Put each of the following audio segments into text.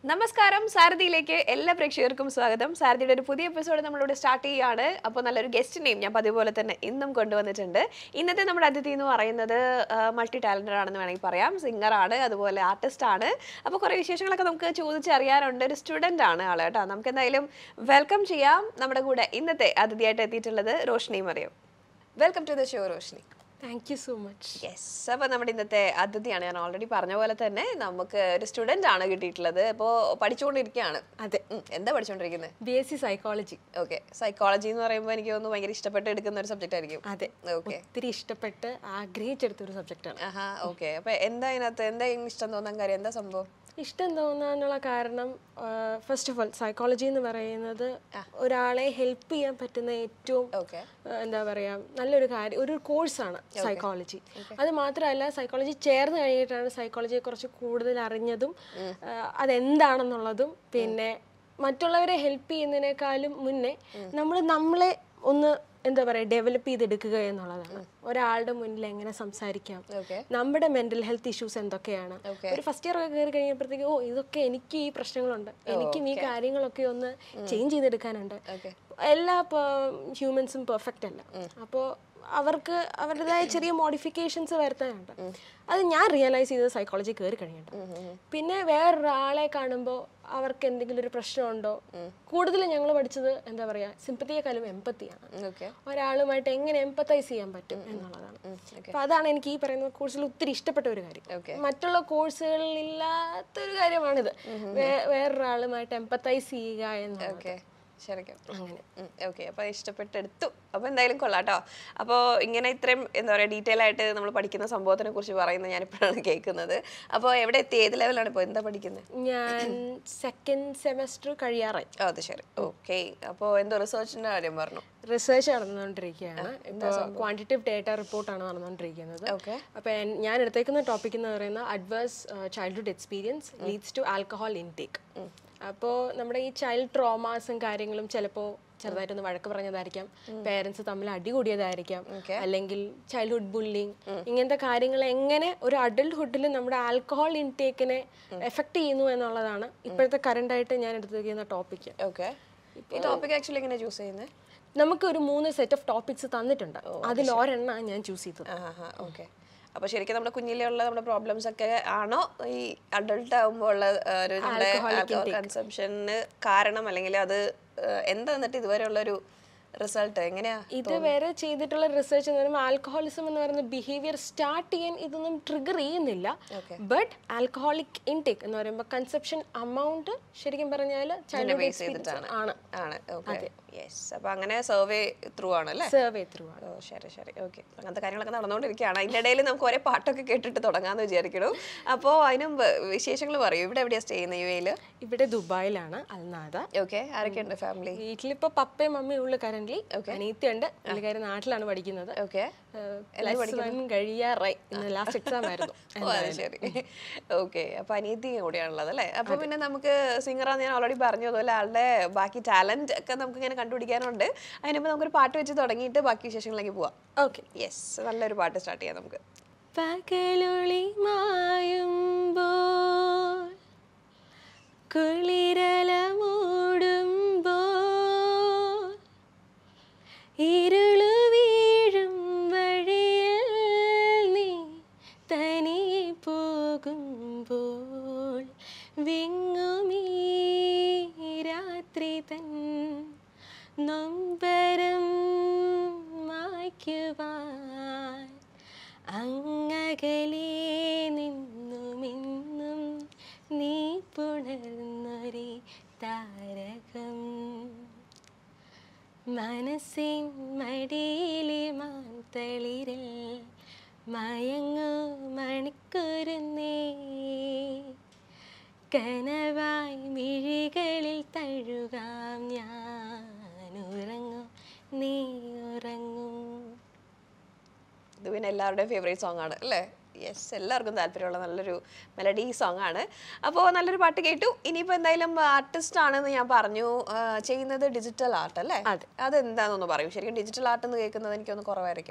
നമസ്കാരം സാരഥിയിലേക്ക് എല്ലാ പ്രേക്ഷകർക്കും സ്വാഗതം സാരഥിയുടെ ഒരു പുതിയ എപ്പിസോഡ് നമ്മളിവിടെ സ്റ്റാർട്ട് ചെയ്യുകയാണ് അപ്പോൾ നല്ലൊരു ഗസ്റ്റിനെയും ഞാൻ പതിപോലെ തന്നെ ഇന്നും കൊണ്ടുവന്നിട്ടുണ്ട് ഇന്നത്തെ നമ്മുടെ അതിഥി എന്ന് പറയുന്നത് മൾട്ടി ടാലന്റഡ് ആണെന്ന് വേണമെങ്കിൽ പറയാം സിംഗർ ആണ് അതുപോലെ ആർട്ടിസ്റ്റ് ആണ് അപ്പോൾ കുറേ വിശേഷങ്ങളൊക്കെ നമുക്ക് ചോദിച്ചറിയാനുണ്ട് ഒരു സ്റ്റുഡൻ്റ് ആണ് ആള് കേട്ടോ നമുക്ക് എന്തായാലും വെൽക്കം ചെയ്യാം നമ്മുടെ കൂടെ ഇന്നത്തെ അതിഥിയായിട്ട് എത്തിയിട്ടുള്ളത് Roshni Mariyam welcome to the show Roshni thank you so much yes അപ്പോൾ നമ്മുടെ ഇന്നത്തെ അതിഥിയാണ് ഞാൻ ഓൾറെഡി പറഞ്ഞ പോലെ തന്നെ നമുക്ക് ഒരു സ്റ്റുഡൻ്റ് ആണ് കിട്ടിയിട്ടുള്ളത് അപ്പോൾ പഠിച്ചുകൊണ്ടിരിക്കുകയാണ് അതെ ഉം, എന്താ പഠിച്ചുകൊണ്ടിരിക്കുന്നത് B S C psychology okay psychology എന്ന് പറയുമ്പോൾ എനിക്ക് തോന്നുന്നു ഭയങ്കര ഇഷ്ടപ്പെട്ട് എടുക്കുന്ന ഒരു സബ്ജക്റ്റ് ആയിരിക്കും അതെ ഓക്കെ ഒത്തിരി ഇഷ്ടപ്പെട്ട് ആഗ്രഹിച്ചെടുത്ത ഒരു സബ്ജക്റ്റാണ് ആഹാ ഓക്കെ അപ്പോൾ എന്താ ഇതിനകത്ത് എന്താ ഇതിന് ഇഷ്ടം തോന്നാൻ കാര്യം എന്താ സംഭവം ഇഷ്ടം തോന്നാനുള്ള കാരണം ഫസ്റ്റ് ഓഫ് ഓൾ സൈക്കോളജി എന്ന് പറയുന്നത് ഒരാളെ ഹെൽപ്പ് ചെയ്യാൻ പറ്റുന്ന ഏറ്റവും ഓക്കെ ആ, എന്താ പറയുക നല്ലൊരു കാര്യം ഒരു കോഴ്സാണ് സൈക്കോളജി അത് മാത്രമല്ല സൈക്കോളജി ചേർന്ന് കഴിഞ്ഞിട്ടാണ് സൈക്കോളജിയെ കുറിച്ച് കൂടുതൽ അറിഞ്ഞതും ആ, അതെന്താണെന്നുള്ളതും പിന്നെ മറ്റുള്ളവരെ ഹെൽപ്പ് ചെയ്യുന്നതിനേക്കാളും മുന്നേ നമ്മൾ നമ്മളെ ഒന്ന് എന്താ പറയുക ഡെവലപ്പ് ചെയ്തെടുക്കുക എന്നുള്ളതാണ് ഒരാളുടെ മുന്നിൽ എങ്ങനെ സംസാരിക്കാം ഓക്കെ നമ്മുടെ മെന്റൽ ഹെൽത്ത് ഇഷ്യൂസ് എന്തൊക്കെയാണ് Okay. ഒരു ഫസ്റ്റ് ഇയർ ഒക്കെ കയറി കഴിഞ്ഞപ്പോഴത്തേക്ക് ഓ ഇതൊക്കെ എനിക്ക് ഈ പ്രശ്നങ്ങളുണ്ട് എനിക്കും ഈ കാര്യങ്ങളൊക്കെ ഒന്ന് ചേഞ്ച് ചെയ്തെടുക്കാനുണ്ട് ഓക്കെ എല്ലാ ഹ്യൂമൻസും പെർഫെക്റ്റ് അല്ല അപ്പോൾ അവർക്ക് അവരുടേതായ ചെറിയ മോഡിഫിക്കേഷൻസ് വരുത്താനുണ്ട് അത് ഞാൻ റിയലൈസ് ചെയ്തത് സൈക്കോളജി കയറി കഴിഞ്ഞിട്ട് പിന്നെ വേറൊരാളെ കാണുമ്പോൾ അവർക്ക് എന്തെങ്കിലും ഒരു പ്രശ്നമുണ്ടോ കൂടുതലും ഞങ്ങൾ പഠിച്ചത് എന്താ പറയുക സിമ്പത്തിയെക്കാളും എമ്പത്തിയാണ് ഓക്കെ ഒരാളുമായിട്ട് എങ്ങനെ എമ്പത്തൈസ് ചെയ്യാൻ പറ്റും എന്നുള്ളതാണ് അപ്പൊ അതാണ് എനിക്ക് ഈ പറയുന്ന കോഴ്സിൽ ഒത്തിരി ഇഷ്ടപ്പെട്ട ഒരു കാര്യം Okay. മറ്റുള്ള കോഴ്സുകളിൽ ഇല്ലാത്തൊരു കാര്യമാണിത് വേ- വേറൊരാളുമായിട്ട് എമ്പത്തൈസ് ചെയ്യുക എന്നുള്ളത് ഓക്കെ ശരിക്കും അങ്ങനെ ഓക്കെ അപ്പോൾ ഇഷ്ടപ്പെട്ടെടുത്തു അപ്പോൾ എന്തായാലും കൊള്ളാട്ടോ അപ്പോൾ ഇങ്ങനെ ഇത്രയും എന്താ പറയുക ഡീറ്റെയിൽ ആയിട്ട് നമ്മൾ പഠിക്കുന്ന സംഭവത്തിനെ കുറിച്ച് പറയുന്നത് ഞാനിപ്പോഴാണ് കേൾക്കുന്നത് അപ്പോൾ എവിടെ എത്തി ഏത് ലെവലാണ് ഇപ്പോൾ എന്താ പഠിക്കുന്നത് ഞാൻ സെക്കൻഡ് സെമസ്റ്റർ കഴിയാറായി ഓ അത് ശരി ഓക്കെ അപ്പോൾ എന്തോ റിസർച്ചിൻ്റെ കാര്യം പറഞ്ഞു റിസർച്ച് നടന്നുകൊണ്ടിരിക്കുകയാണ് ഇപ്പോൾ ക്വാണ്ടിറ്റീവ് ഡേറ്റ റിപ്പോർട്ടാണ് നടന്നുകൊണ്ടിരിക്കുന്നത് ഓക്കെ അപ്പോൾ എൻ- ഞാൻ എടുത്തേക്കുന്ന ടോപ്പിക് എന്ന് പറയുന്നത് adverse childhood experience leads to alcohol intake അപ്പോൾ നമ്മുടെ ഈ ചൈൽഡ് ട്രോമാസും കാര്യങ്ങളും ചിലപ്പോൾ ചെറുതായിട്ടൊന്ന് വഴക്ക് പറഞ്ഞതായിരിക്കാം പേരൻസ് തമ്മിൽ അടി കൂടിയതായിരിക്കാം അല്ലെങ്കിൽ ചൈൽഡ്ഹുഡ് ബുള്ളിങ് ഇങ്ങനത്തെ കാര്യങ്ങൾ എങ്ങനെ ഒരു അഡൽട്ട്ഹുഡിൽ നമ്മുടെ ആൽക്കഹോൾ ഇൻടേക്കിനെ എഫക്ട് ചെയ്യുന്നു എന്നുള്ളതാണ് ഇപ്പോഴത്തെ കറണ്ട് ആയിട്ട് ഞാൻ എടുത്തിരിക്കുന്ന ടോപ്പിക്ക് ഓക്കെ ഈ ടോപ്പിക് ആക്ച്വലി എങ്ങനെ ചൂസ് ചെയ്യുന്നത് നമുക്ക് ഒരു മൂന്ന് സെറ്റ് ഓഫ് ടോപ്പിക്സ് തന്നിട്ടുണ്ട് അതിൽ ഒരെണ്ണ ഞാൻ ചൂസ് ചെയ്തത് ആ ഓക്കെ അപ്പോൾ ശരിക്കും നമ്മുടെ കുഞ്ഞിലെ ഉള്ള നമ്മുടെ പ്രോബ്ലംസ് ഒക്കെ ആണോ ഈ അഡൾട്ട് ആകുമ്പോൾ ഉള്ള ആ, ഒരു നമ്മുടെ ആൽക്കഹോൾ കൺസംഷന് കാരണം അല്ലെങ്കിൽ അത് ആ, എന്താ എന്നിട്ട് ഇതുവരെ ഉള്ളൊരു റിസൾട്ട് എങ്ങനെയാ ഇതുവരെ ചെയ്തിട്ടുള്ള റിസർച്ച് എന്ന് പറയുമ്പോൾ ആൽക്കഹോളിസം എന്ന് പറയുന്ന ബിഹേവിയർ സ്റ്റാർട്ട് ചെയ്യാൻ ഇതൊന്നും ട്രിഗർ ചെയ്യുന്നില്ല ബട്ട് ആൽക്കഹോളിക് ഇൻടേക്ക് എന്ന് പറയുമ്പോൾ കൺസെപ്ഷൻ അമൗണ്ട് ശരിക്കും പറഞ്ഞാൽ ചൈൽഡ്ഹുഡ് ബേസ് ചെയ്തിട്ടാണ് ആണ് ആണ് ഓക്കെ യെസ് അപ്പോൾ അങ്ങനെ സർവേ ത്രൂ ആണ് അല്ലേ സർവേ ത്രൂ ആണ് ഓ ശരി ശരി ഓക്കെ അങ്ങനത്തെ കാര്യങ്ങളൊക്കെ നടന്നുകൊണ്ടിരിക്കുകയാണ് അതിൻ്റെ ഇടയിൽ നമുക്ക് ഒരേ പാട്ടൊക്കെ കേട്ടിട്ട് തുടങ്ങാമെന്ന് വിചാരിക്കണു അപ്പോൾ അതിനും വിശേഷങ്ങൾ പറയൂ ഇവിടെ എവിടെയാണ് സ്റ്റേ ചെയ്യുന്നത് യു എയിൽ ഇവിടെ ദുബായിലാണ് അൽനാദ ഓക്കെ ആരൊക്കെയുണ്ട് ഫാമിലി വീട്ടിലിപ്പോ പപ്പയും മമ്മിയും ഉള്ളു കറന്റ് അനീത്തിയുണ്ട് പുള്ളിക്കാരി നാട്ടിലാണ് പഠിക്കുന്നത് ഓക്കെ പ്ലസ് വൺ കഴിയാറായി ഇന്ന് ലാസ്റ്റ് എക്സാം ആയിരുന്നു ഓ അത് ശരി ഓക്കെ അപ്പൊ അനിയത്തി കൂടിയാണുള്ളത് അല്ലേ അപ്പൊ പിന്നെ നമുക്ക് സിംഗറാന്ന് ഞാൻ ഓൾറെഡി പറഞ്ഞു അതുപോലെ ആളുടെ ബാക്കി ടാലന്റ് ഒക്കെ നമുക്ക് ഇങ്ങനെ കണ്ടുപിടിക്കാനുണ്ട് അതിനുമ്പോൾ നമുക്കൊരു പാട്ട് വെച്ച് തുടങ്ങിയിട്ട് ബാക്കി വിശേഷങ്ങളിലേക്ക് പോവാം ഓക്കെ യെസ് നല്ലൊരു പാട്ട് സ്റ്റാർട്ട് ചെയ്യാം നമുക്ക് പകലൊളി മായുമ്പോൾ കുളിരല മൂടുമ്പോൾ ഇരുളു വീഴും വഴിയിൽ നീ തനിയെ പോകുമ്പോൾ വിങ്ങുമീ രാത്രി തൻ നൊമ്പരം മായ്ക്കുവാൻ അങ്ങകലേ നിന്നുമിന്നും നീ പുണർന്നൊരേ താരകം മനസ്സിൻ മടിയിലെ മാന്തളിരിൽ മയങ്ങു മണിക്കുരുന്നേ കനവായി മിഴികളിൽ തഴുകാം ഞാൻ ഉറങ്ങും നീ ഉറങ്ങും ഇത് പിന്നെ എല്ലാവരുടെയും ഫേവറേറ്റ് സോങ് ആണ് അല്ലേ യെസ് എല്ലാവർക്കും താല്പര്യമുള്ള നല്ലൊരു മെലഡി സോങ് ആണ് അപ്പോൾ നല്ലൊരു പാട്ട് കേട്ടു ഇനിയിപ്പോൾ എന്തായാലും ആർട്ടിസ്റ്റ് ആണെന്ന് ഞാൻ പറഞ്ഞു ആ, ചെയ്യുന്നത് ഡിജിറ്റൽ ആർട്ട് അല്ലേ അതെ. അതെന്താണെന്നൊന്ന് പറയും ശരിക്കും ഡിജിറ്റൽ ആർട്ട് എന്ന് കേൾക്കുന്നത് എനിക്കൊന്ന് കുറവായിരിക്കും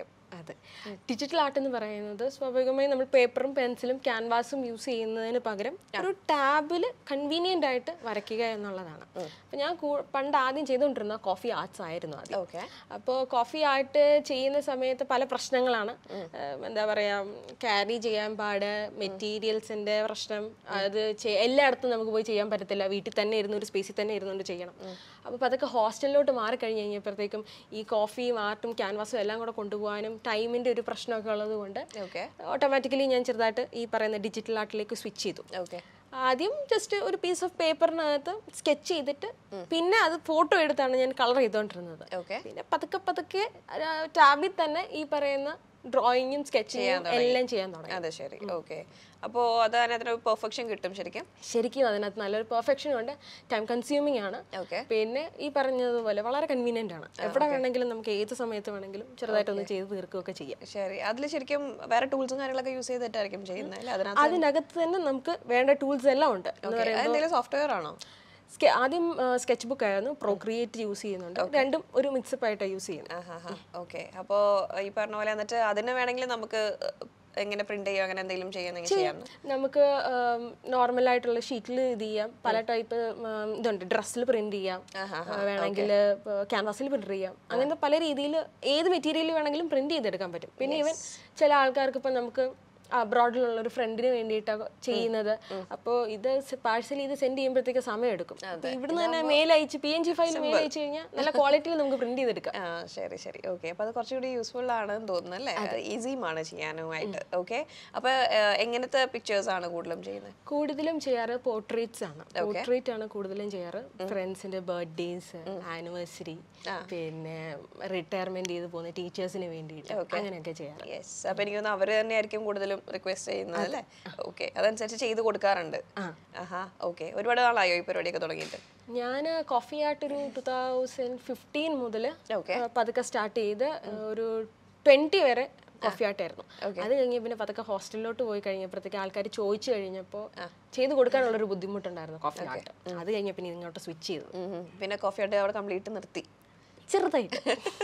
അതെ ഡിജിറ്റൽ ആർട്ട് എന്ന് പറയുന്നത് സ്വാഭാവികമായും നമ്മൾ പേപ്പറും പെൻസിലും ക്യാൻവാസും യൂസ് ചെയ്യുന്നതിന് പകരം ഒരു ടാബിൽ കൺവീനിയൻ്റ് ആയിട്ട് വരയ്ക്കുക എന്നുള്ളതാണ് അപ്പോൾ ഞാൻ കൂ- പണ്ട് ആദ്യം ചെയ്തുകൊണ്ടിരുന്ന കോഫി ആർട്സ് ആയിരുന്നു ആദ്യം ഓക്കെ അപ്പോൾ കോഫി ആർട്ട് ചെയ്യുന്ന സമയത്ത് പല പ്രശ്നങ്ങളാണ് ഏഹ് എന്താ പറയുക ക്യാരി ചെയ്യാൻ പാട് മെറ്റീരിയൽസിൻ്റെ പ്രശ്നം അത് ചെ- എല്ലായിടത്തും നമുക്ക് പോയി ചെയ്യാൻ പറ്റത്തില്ല വീട്ടിൽ തന്നെ ഇരുന്ന് ഒരു സ്പേസിൽ തന്നെ ഇരുന്നുകൊണ്ട് ചെയ്യണം അപ്പോൾ അതൊക്കെ ഹോസ്റ്റലിലോട്ട് മാറി കഴിഞ്ഞ് കഴിഞ്ഞപ്പോഴത്തേക്കും ഈ കോഫിയും ആർട്ടും ക്യാൻവാസും എല്ലാം കൂടെ കൊണ്ടുപോകാനും ടൈമിൻ്റെ ഒരു പ്രശ്നമൊക്കെ ഉള്ളത് കൊണ്ട് ഓക്കെ ഓട്ടോമാറ്റിക്കലി ഞാൻ ചെറുതായിട്ട് ഈ പറയുന്ന ഡിജിറ്റൽ ആർട്ടിലേക്ക് സ്വിച്ച് ചെയ്തു ഓക്കെ ആദ്യം ജസ്റ്റ് ഒരു പീസ് ഓഫ് പേപ്പറിനകത്ത് സ്കെച്ച് ചെയ്തിട്ട് പിന്നെ അത് ഫോട്ടോ എടുത്താണ് ഞാൻ കളർ ചെയ്തുകൊണ്ടിരുന്നത് ഓക്കെ പിന്നെ പതുക്കെ പതുക്കെ ടാബിൽ തന്നെ ഈ പറയുന്ന ഡ്രോയിങ്ങും സ്കെച്ചിങ്ങും എല്ലാം ചെയ്യാൻ തുടങ്ങി അതെ ശരി ഓക്കെ അപ്പോൾ അത് അതിനകത്തൊരു പെർഫെക്ഷൻ കിട്ടും ശരിക്കും ശരിക്കും അതിനകത്ത് നല്ലൊരു പെർഫെക്ഷൻ ഉണ്ട് ടൈം കൺസ്യൂമിങ് ആണ് ഓക്കെ പിന്നെ ഈ പറഞ്ഞതുപോലെ വളരെ കൺവീനിയൻ്റ് ആണ് എവിടെ വേണമെങ്കിലും നമുക്ക് ഏത് സമയത്ത് വേണമെങ്കിലും ചെറുതായിട്ടൊന്ന് ചെയ്ത് തീർക്കുകയൊക്കെ ചെയ്യാം ശരി അതിൽ ശരിക്കും വേറെ ടൂൾസും കാര്യങ്ങളൊക്കെ യൂസ് ചെയ്തിട്ടായിരിക്കും ചെയ്യുന്നത് അല്ലേ അതിനകത്ത് അതിനകത്ത് തന്നെ നമുക്ക് വേണ്ട ടൂൾസ് എല്ലാം ഉണ്ട് എന്ന് Okay. അതെന്തെങ്കിലും സോഫ്റ്റ്വെയർ ആണോ സ്കെ- ആദ്യം സ്കെച്ച് ബുക്ക് ആയിരുന്നു പ്രോക്രിയേറ്റ് യൂസ് ചെയ്യുന്നുണ്ട് രണ്ടും ഒരു മിക്സപ്പ് ആയിട്ടാണ് യൂസ് ചെയ്യുന്നത് ഓക്കെ അപ്പോൾ ഈ പറഞ്ഞ പോലെ എന്നിട്ട് അതിന് വേണമെങ്കിൽ നമുക്ക് എങ്ങനെ പ്രിന്റ് ചെയ്യോ അങ്ങനെ എന്തെങ്കിലും ചെയ്യാന്നെങ്കിൽ ചെയ്യാം നമുക്ക് നോർമൽ ആയിട്ടുള്ള ഷീറ്റിൽ ഇത് ചെയ്യാം പല ടൈപ്പ് ഇതുണ്ട് ഡ്രസ്സിൽ പ്രിന്റ് ചെയ്യാം വേണമെങ്കിൽ ക്യാൻവാസിൽ പ്രിന്റ് ചെയ്യാം അങ്ങനത്തെ പല രീതിയിൽ ഏത് മെറ്റീരിയൽ വേണമെങ്കിലും പ്രിന്റ് ചെയ്തെടുക്കാൻ പറ്റും പിന്നെ ഈവൻ ചില ആൾക്കാർക്ക് ഇപ്പം നമുക്ക് അബ്രോഡിലുള്ള ഒരു ഫ്രണ്ടിന് വേണ്ടിയിട്ടാണ് ചെയ്യുന്നത് അപ്പോൾ ഇത് പാഴ്സൽ ഇത് സെൻഡ് ചെയ്യുമ്പോഴത്തേക്ക് സമയം എടുക്കും അപ്പൊ ഇവിടുന്ന് തന്നെ മെയിൽ അയച്ച് P N G file mail അയച്ചു കഴിഞ്ഞാൽ നല്ല ക്വാളിറ്റിയിൽ നമുക്ക് പ്രിന്റ് ചെയ്തെടുക്കാം ആ ശരി ശരി ഓക്കെ അപ്പോൾ അത് കുറച്ചുകൂടി യൂസ്ഫുൾ ആണെന്ന് തോന്നുന്നു അല്ലേ ഈസിയുമാണ് ചെയ്യാനുമായിട്ട് ഓക്കെ അപ്പോൾ എങ്ങനത്തെ പിക്ചേഴ്സ് ആണ് കൂടുതലും ചെയ്യുന്നത് കൂടുതലും ചെയ്യാറ് പോർട്രേറ്റ്സ് ആണ് പോർട്രേറ്റ് ആണ് കൂടുതലും ചെയ്യാറ് ഫ്രണ്ട്സിന്റെ ബർത്ത്ഡേസ് ആനിവേഴ്സറി പിന്നെ റിട്ടയർമെന്റ് ചെയ്ത് പോകുന്ന ടീച്ചേഴ്സിന് വേണ്ടിയിട്ട് അങ്ങനെയൊക്കെ ചെയ്യാറ് യെസ് അപ്പോൾ എനിക്ക് തോന്നുന്നു അവർ തന്നെയായിരിക്കും കൂടുതലും റിക്വസ്റ്റ് ചെയ്യുന്നത് അല്ലേ ഓക്കെ അതനുസരിച്ച് ചെയ്ത് കൊടുക്കാറുണ്ട് ആഹാ ഓക്കെ ഒരുപാട് നാളായോ ഈ പരിപാടിയൊക്കെ തുടങ്ങിയിട്ട് ഞാൻ കോഫി ആർട്ട് ഒരു ടു തൗസൻഡ് ഫിഫ്റ്റീൻ മുതൽ Okay. പതുക്കെ സ്റ്റാർട്ട് ചെയ്ത് ഒരു ട്വൻറ്റി വരെ കോഫി ആർട്ടായിരുന്നു അത് കഴിഞ്ഞ് പിന്നെ പതുക്കെ ഹോസ്റ്റലിലോട്ട് പോയി കഴിഞ്ഞപ്പോഴത്തേക്ക് ആൾക്കാർ ചോദിച്ചു കഴിഞ്ഞപ്പോൾ ചെയ്ത് കൊടുക്കാനുള്ളൊരു ബുദ്ധിമുട്ടുണ്ടായിരുന്നു കോഫി ആർട്ട് അത് കഴിഞ്ഞ പിന്നെ ഇങ്ങോട്ട് സ്വിച്ച് ചെയ്തു ഉം ഉം. പിന്നെ കോഫി ആയിട്ട് അവിടെ കംപ്ലീറ്റ് നിർത്തി ചെറുതായിട്ട്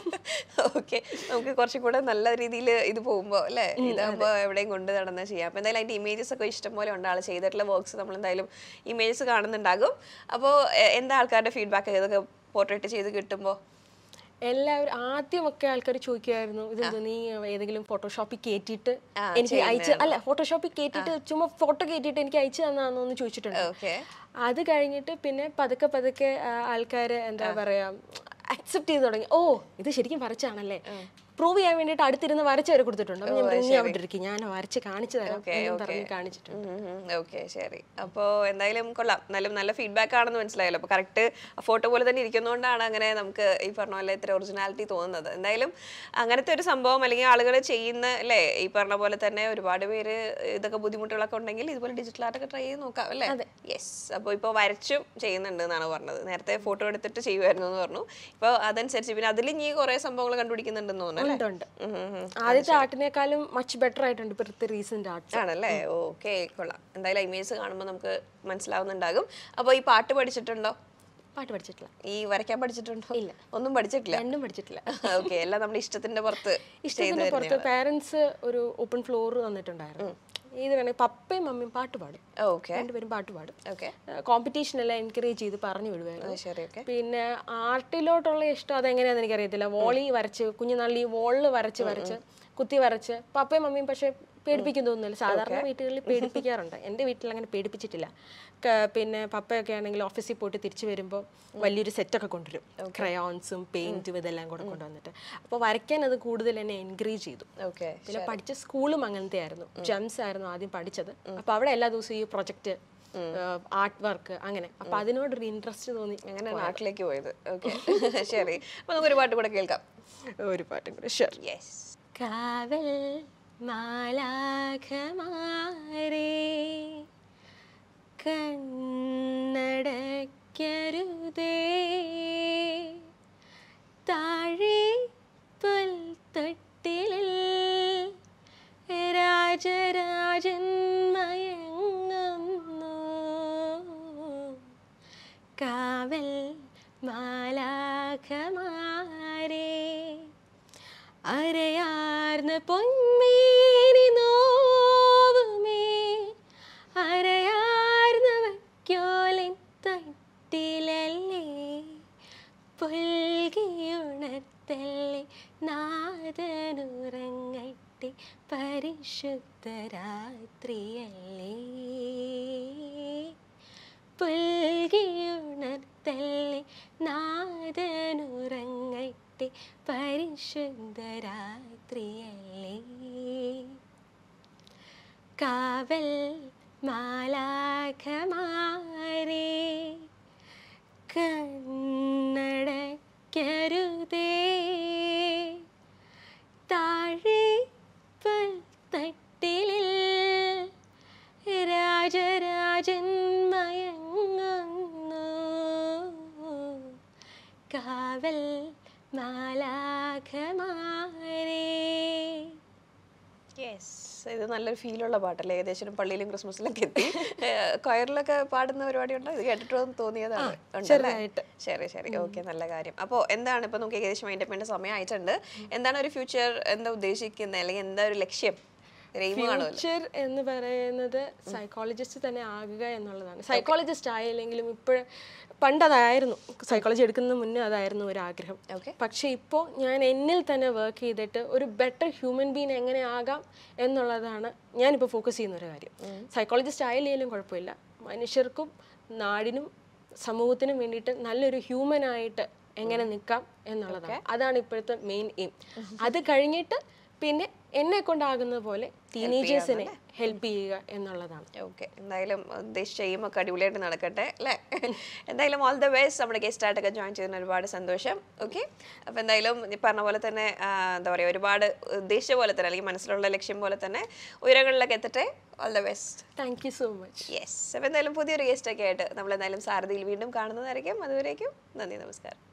ഓക്കെ നമുക്ക് കുറച്ചും കൂടെ നല്ല രീതിയിൽ ഇത് പോകുമ്പോൾ അല്ലേ ഇതാകുമ്പോൾ എവിടെയും കൊണ്ട് നടന്ന് ചെയ്യാം അപ്പോൾ എന്തായാലും അതിൻ്റെ ഇമേജസ് ഒക്കെ ഇഷ്ടംപോലെ ഉണ്ട് ആൾ ചെയ്തിട്ടുള്ള വർക്ക്സ് നമ്മൾ എന്തായാലും ഇമേജസ് കാണുന്നുണ്ടാകും അപ്പോൾ എന്താ ആൾക്കാരുടെ ഫീഡ്ബാക്ക് ഇതൊക്കെ പോർട്രേറ്റ് ചെയ്ത് കിട്ടുമ്പോൾ എല്ലാവരും ആദ്യമൊക്കെ ആൾക്കാർ ചോദിക്കുമായിരുന്നു ഇതെന്തോ നീ ഏതെങ്കിലും ഫോട്ടോഷോപ്പിൽ കയറ്റിയിട്ട് എനിക്ക് അയച്ച് അല്ല ഫോട്ടോഷോപ്പിൽ കയറ്റിയിട്ട് ചുമ്മാ ഫോട്ടോ കയറ്റിയിട്ട് എനിക്ക് അയച്ചു തന്നാന്നോ എന്ന് ചോദിച്ചിട്ടുണ്ട് ഓക്കെ അത് കഴിഞ്ഞിട്ട് പിന്നെ പതുക്കെ പതുക്കെ ആൾക്കാർ എന്താ പറയാ അക്സെപ്റ്റ് ചെയ്ത് തുടങ്ങി ഓ ഇത് ശരിക്കും വരച്ചാണല്ലേ പ്രൂവ് ചെയ്യാൻ വേണ്ടിയിട്ട് അടുത്തിരുന്ന് വരച്ച് വരെ കൊടുത്തിട്ടുണ്ട് അപ്പോൾ ഞാൻ പറഞ്ഞു, "നീ അവിടെ ഇരിക്കും ഞാൻ വരച്ച് കാണിച്ചു തരാം എന്നും പറഞ്ഞ് കാണിച്ചിട്ടുണ്ട് ഓക്കെ ശരി അപ്പോൾ എന്തായാലും കൊള്ളാം നല്ല നല്ല ഫീഡ്ബാക്ക് ആണെന്ന് മനസ്സിലായല്ലോ അപ്പോൾ കറക്റ്റ് ഫോട്ടോ പോലെ തന്നെ ഇരിക്കുന്നതുകൊണ്ടാണ് അങ്ങനെ നമുക്ക് ഈ പറഞ്ഞ പോലെ ഇത്ര ഒറിജിനാലിറ്റി തോന്നുന്നത് എന്തായാലും അങ്ങനത്തെ ഒരു സംഭവം അല്ലെങ്കിൽ ആളുകൾ ചെയ്യുന്ന അല്ലേ ഈ പറഞ്ഞ പോലെ തന്നെ ഒരുപാട് പേര് ഇതൊക്കെ ബുദ്ധിമുട്ടുകളൊക്കെ ഉണ്ടെങ്കിൽ ഇതുപോലെ ഡിജിറ്റൽ ആർട്ടൊക്കെ ട്രൈ ചെയ്ത് നോക്കാം അല്ലേ യെസ് അപ്പോൾ ഇപ്പോൾ വരച്ചും ചെയ്യുന്നുണ്ട് എന്നാണ് പറഞ്ഞത് നേരത്തെ ഫോട്ടോ എടുത്തിട്ട് ചെയ്യുമായിരുന്നു എന്ന് പറഞ്ഞു ഇപ്പോൾ അതനുസരിച്ച് പിന്നെ അതിൽ ഇനി കുറേ സംഭവങ്ങൾ കണ്ടുപിടിക്കുന്നുണ്ടെന്ന് തോന്നുന്നു അല്ലേ ഉണ്ട് ഉണ്ട് ഉം ഉം ഉം. ആദ്യത്തെ ആർട്ടിനേക്കാളും മച്ച് ബെറ്റർ ആയിട്ടുണ്ട് ഇപ്പോഴത്തെ റീസെന്റ് ആർട്സ് ആണല്ലേ ഓക്കെ കൊള്ളാം എന്തായാലും ഇമേജ് കാണുമ്പോൾ നമുക്ക് മനസ്സിലാവുന്നുണ്ടാകും അപ്പോൾ ഈ പാട്ട് പഠിച്ചിട്ടുണ്ടോ പാട്ട് പഠിച്ചിട്ടില്ല ഈ വരയ്ക്കാൻ പഠിച്ചിട്ടുണ്ടോ ഇല്ല. ഒന്നും പഠിച്ചിട്ടില്ല രണ്ടും പഠിച്ചിട്ടില്ല ഓക്കെ എല്ലാം നമ്മുടെ ഇഷ്ടത്തിന്റെ പുറത്ത് ഇഷ്ടത്തിന് പുറത്ത് പാരന്റ്സ് ഒരു ഓപ്പൺ ഫ്ലോർ തന്നിട്ടുണ്ടായിരുന്നു ഇത് വേണമെങ്കിൽ പപ്പയും മമ്മിയും പാട്ട് പാടും ഓക്കെ രണ്ടുപേരും പാട്ട് പാടും ഓക്കെ കോമ്പറ്റീഷൻ എല്ലാം എൻകറേജ് ചെയ്ത് പറഞ്ഞു വിടുമായിരുന്നു ശരി ഓക്കെ പിന്നെ ആർട്ടിലോട്ടുള്ള ഇഷ്ടം അതെങ്ങനെയാണെന്ന് എനിക്കറിയത്തില്ല വോളി വരച്ച് കുഞ്ഞുനാളിൽ ഈ വോളിൽ വരച്ച് വരച്ച് കുത്തി വരച്ച് പപ്പയും മമ്മിയും പക്ഷെ പേടിപ്പിക്കും തോന്നുന്നില്ല സാധാരണ വീട്ടുകളിൽ പേടിപ്പിക്കാറുണ്ട് എൻ്റെ വീട്ടിൽ അങ്ങനെ പേടിപ്പിച്ചിട്ടില്ല ക- പിന്നെ പപ്പയൊക്കെ ആണെങ്കിൽ ഓഫീസിൽ പോയിട്ട് തിരിച്ചു വരുമ്പോൾ വലിയൊരു സെറ്റൊക്കെ കൊണ്ടുവരും ക്രയോൺസും പെയിന്റും ഇതെല്ലാം കൂടെ കൊണ്ടുവന്നിട്ട് അപ്പോൾ വരയ്ക്കാൻ അത് കൂടുതൽ എന്നെ എൻകറേജ് ചെയ്തു ഓക്കെ പിന്നെ പഠിച്ച സ്കൂളും അങ്ങനത്തെ ആയിരുന്നു ജംസ് ആയിരുന്നു ആദ്യം പഠിച്ചത് അപ്പൊ അവിടെ എല്ലാ ദിവസവും ഈ പ്രൊജക്ട് ആർട്ട് വർക്ക് അങ്ങനെ അപ്പൊ അതിനോടൊരു ഇൻട്രസ്റ്റ് തോന്നി അങ്ങനെ നാട്ടിലേക്ക് പോയത് ഓക്കെ ശരി അപ്പൊ നമുക്ക് ഒരു പാട്ട് കൂടെ കേൾക്കാം ഒരു പാട്ടും കൂടെ ഷുവർ യെസ് കാവൽ മാലാഖമാരേ കണ്ണടയ്ക്കരുതേ താഴെ പുൽത്തൊട്ടിലിൽ രാജരാജൻ മയങ്ങുന്നു കാവൽ മാലാഖമാരേ അരയാർന്ന പൊന്മേനി നോവുമേ അരയാർന്ന വയ്ക്കോലിൻ തട്ടിലല്ലേ പുൽകിയുണർത്തല്ലേ നാദനുറങ്ങട്ടെ പരിശുദ്ധ രാത്രിയല്ലേ പുൽകിയുണർത്തല്ലേ നാദനുറങ്ങട്ടെ പരിശുദ്ധ രാത്രിയല്ലേ കാവൽ മാലാഖമാരേ കണ്ണടയ്ക്കരുതേ താഴെ തട്ടിലിൽ രാജരാജൻ മയങ്ങുന്നു കാവൽ മാലാഖമാരേ യെസ് ഇത് നല്ലൊരു ഫീലുള്ള പാട്ടല്ലേ ഏകദേശം പള്ളിയിലും ക്രിസ്മസിലൊക്കെ എത്തി കൊയറിലൊക്കെ പാടുന്ന പരിപാടി ഉണ്ടോ ഇത് കേട്ടിട്ടൊന്നും തോന്നിയതാണ് ഉണ്ടല്ലേ? ചെറുതായിട്ട്. ശരി ശരി ഓക്കെ നല്ല കാര്യം അപ്പോൾ എന്താണ് ഇപ്പൊ നമുക്ക് ഏകദേശം അതിന്റെ പിന്നെ സമയമായിട്ടുണ്ട് എന്താണ് ഒരു ഫ്യൂച്ചർ എന്താ ഉദ്ദേശിക്കുന്നത് അല്ലെങ്കിൽ എന്താ ഒരു ലക്ഷ്യം എയിം കാണുമല്ലോ ഫ്യൂച്ചർ എന്ന് പറയുന്നത് സൈക്കോളജിസ്റ്റ് തന്നെ ആകുക എന്നുള്ളതാണ് സൈക്കോളജിസ്റ്റ് ആയില്ലെങ്കിലും ഇപ്പോഴും പണ്ട് അതായിരുന്നു സൈക്കോളജി എടുക്കുന്ന മുന്നേ അതായിരുന്നു ഒരു ആഗ്രഹം Okay. പക്ഷേ ഇപ്പോൾ ഞാൻ എന്നിൽ തന്നെ വർക്ക് ചെയ്തിട്ട് ഒരു ബെറ്റർ ഹ്യൂമൻ ബീൻ എങ്ങനെ ആകാം എന്നുള്ളതാണ് ഞാനിപ്പോൾ ഫോക്കസ് ചെയ്യുന്ന ഒരു കാര്യം സൈക്കോളജിസ്റ്റ് ആയില്ലെങ്കിലും കുഴപ്പമില്ല മനുഷ്യർക്കും നാടിനും സമൂഹത്തിനും വേണ്ടിയിട്ട് നല്ലൊരു ഹ്യൂമൻ ആയിട്ട് എങ്ങനെ നിൽക്കാം എന്നുള്ളതാണ് അതാണ് ഇപ്പോഴത്തെ മെയിൻ എയിം അത് കഴിഞ്ഞിട്ട് പിന്നെ എന്നെ കൊണ്ടാകുന്ന പോലെ ടീനേജേഴ്സിനെ ഹെൽപ്പ് ചെയ്യുക എന്നുള്ളതാണ് ഓക്കെ എന്തായാലും ഉദ്ദേശിച്ച എയിം ഒക്കെ അടിപൊളിയായിട്ട് നടക്കട്ടെ അല്ലേ എന്തായാലും ഓൾ ദ ബെസ്റ്റ് നമ്മുടെ ഗസ്റ്റ് ആയിട്ടൊക്കെ ജോയിൻ ചെയ്യുന്ന ഒരുപാട് സന്തോഷം ഓക്കെ അപ്പോൾ എന്തായാലും ഈ പറഞ്ഞ പോലെ തന്നെ ആ, എന്താ പറയുക ഒരുപാട് ഉദ്ദേശിച്ച പോലെ തന്നെ അല്ലെങ്കിൽ മനസ്സിലുള്ള ലക്ഷ്യം പോലെ തന്നെ ഉയരങ്ങളിലൊക്കെ എത്തട്ടെ all the best thank you so much yes അപ്പോൾ എന്തായാലും പുതിയൊരു ഗസ്റ്റ് ഒക്കെ ആയിട്ട് നമ്മൾ എന്തായാലും സാരഥിയിൽ വീണ്ടും കാണുന്നതായിരിക്കും അതുവരേക്കും നന്ദി നമസ്കാരം